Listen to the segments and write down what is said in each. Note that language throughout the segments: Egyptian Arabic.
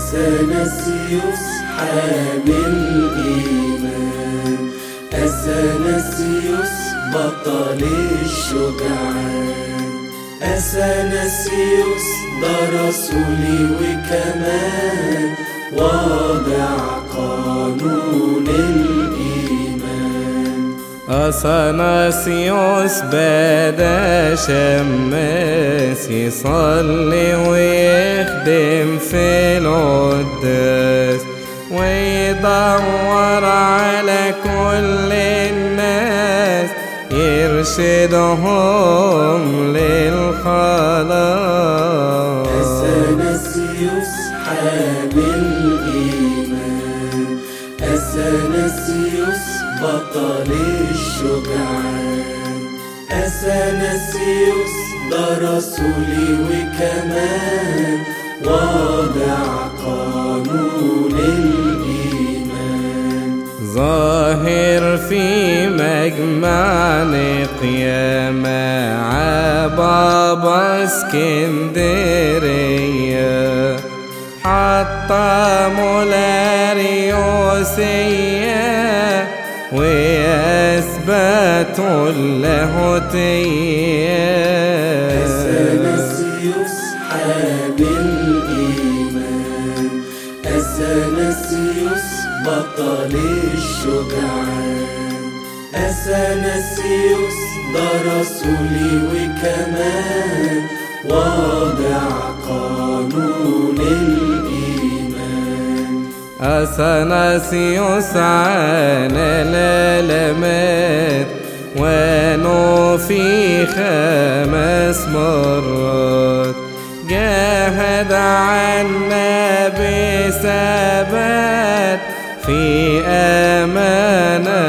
أثناسيوس حامل إيمان أثناسيوس بطل الشجعان أثناسيوس ده رسولي وكمان واضع قانون الإيمان أثناسيوس بدا شماس يصلي ويخدم في القداس ويدور على كل الناس يرشدهم للخلاص أثناسيوس حامل إيمان أثناسيوس بطل الشجعان أثناسيوس ده رسولي وكمان واضع قانون الإيمان ظاهر في مجمع نقيا مع بابا اسكندرية حتى مولاريوسية وأثبتوا اللاهوتية أثناسيوس حامل إيمان أثناسيوس بطل الشجعان أثناسيوس ده رسولي وكمان واضع قانون الإيمان أثناسيوس عانى الألمات ونوفي خمس مرات جاهد عنا بثبات في أمانة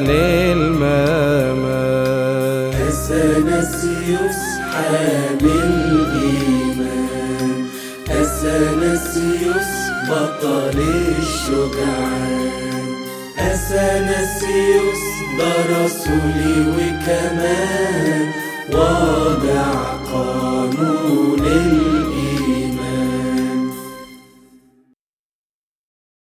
للممات أثناسيوس حامل إيمان أثناسيوس بطل الشجعان أثناسيوس ده رسولي وكمان